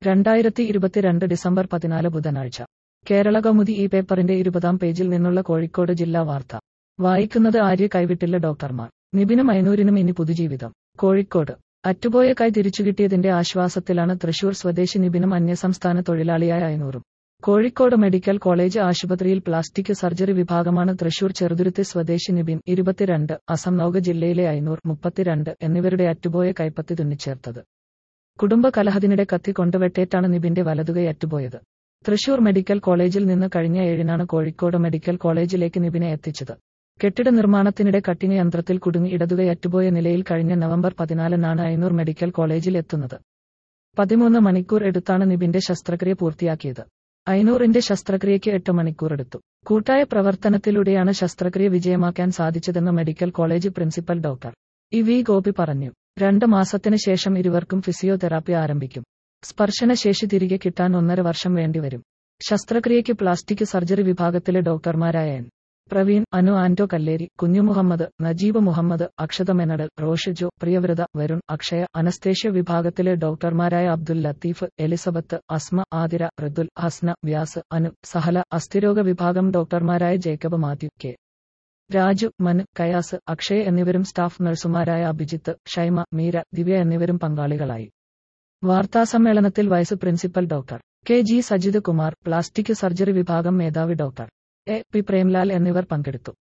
രണ്ടായിരത്തി ഇരുപത്തിരണ്ട് ഡിസംബർ പതിനാല് ബുധനാഴ്ച കേരള കൗമുദി ഈ പേപ്പറിന്റെ ഇരുപതാം പേജിൽ നിന്നുള്ള കോഴിക്കോട് ജില്ലാ വാർത്ത വായിക്കുന്നത് ആര്യ കൈവിട്ടില്ല ഡോക്ടർമാർ നിബിനും അയനൂരിനും ഇനി പുതുജീവിതം കോഴിക്കോട് അറ്റുപോയ കൈ തിരിച്ചുകിട്ടിയതിന്റെ ആശ്വാസത്തിലാണ് തൃശൂർ സ്വദേശി നിബിനും അന്യസംസ്ഥാന തൊഴിലാളിയായ അയനൂറും കോഴിക്കോട് മെഡിക്കൽ കോളേജ് ആശുപത്രിയിൽ പ്ലാസ്റ്റിക് സർജറി വിഭാഗമാണ് തൃശൂർ ചെറുതുരുത്തി സ്വദേശി നിബിൻ ഇരുപത്തിരണ്ട് അസംനൌക ജില്ലയിലെ അയനൂർ മുപ്പത്തിരണ്ട് എന്നിവരുടെ അറ്റുപോയ കൈപ്പത്തി തുന്നിച്ചേർത്തത് കുടുംബ കലഹത്തിനിടെ കത്തി കൊണ്ടുവെട്ടേറ്റാണ് നിബിന്റെ വലതുകൈ അറ്റുപോയത് തൃശൂർ മെഡിക്കൽ കോളേജിൽ നിന്ന് കഴിഞ്ഞ ഏഴിനാണ് കോഴിക്കോട് മെഡിക്കൽ കോളേജിലേക്ക് നിബിനെ എത്തിച്ചത് കെട്ടിട നിർമ്മാണത്തിനിടെ കട്ടിങ് യന്ത്രത്തിൽ കുടുങ്ങി ഇടതുകൈ അറ്റുപോയ നിലയിൽ കഴിഞ്ഞ നവംബർ പതിനാലിനാണ് അയനൂർ മെഡിക്കൽ കോളേജിൽ എത്തുന്നത് പതിമൂന്ന് മണിക്കൂർ എടുത്താണ് നിബിന്റെ ശസ്ത്രക്രിയ പൂർത്തിയാക്കിയത് അയനൂറിന്റെ ശസ്ത്രക്രിയയ്ക്ക് എട്ട് മണിക്കൂർ എടുത്തു കൂട്ടായ പ്രവർത്തനത്തിലൂടെയാണ് ശസ്ത്രക്രിയ വിജയമാക്കാൻ സാധിച്ചതെന്ന് medical college principal doctor E V Gopi പറഞ്ഞു രണ്ട് മാസത്തിന് ശേഷം ഇരുവർക്കും ഫിസിയോതെറാപ്പി ആരംഭിക്കും സ്പർശനശേഷി തിരികെ കിട്ടാൻ ഒന്നര വർഷം വേണ്ടിവരും ശസ്ത്രക്രിയയ്ക്ക് പ്ലാസ്റ്റിക് സർജറി വിഭാഗത്തിലെ ഡോക്ടർമാരായ എൻ പ്രവീൺ അനു ആന്റോ കല്ലേരി കുഞ്ഞു മുഹമ്മദ് നജീബ് മുഹമ്മദ് അക്ഷത മെനഡൽ റോഷിജോ പ്രിയവ്രത വരുൺ അക്ഷയ അനസ്തേഷ്യ വിഭാഗത്തിലെ ഡോക്ടർമാരായ അബ്ദുൽ ലത്തീഫ് എലിസബത്ത് അസ്മ ആതിര ഋതുൽ ഹസ്ന വ്യാസ് അനു സഹല അസ്ഥിരോഗ വിഭാഗം ഡോക്ടർമാരായ ജേക്കബ് മാത്യു കെ രാജു മനു കയാസ് അക്ഷയ് എന്നിവരും സ്റ്റാഫ് നഴ്സുമാരായ അഭിജിത്ത് ഷൈമ മീര ദിവ്യ എന്നിവരും പങ്കാളികളായി വാർത്താസമ്മേളനത്തിൽ vice principal doctor K G Sajith Kumar plastic surgery വിഭാഗം മേധാവി ഡോക്ടർ എ പി പ്രേംലാൽ എന്നിവർ പങ്കെടുത്തു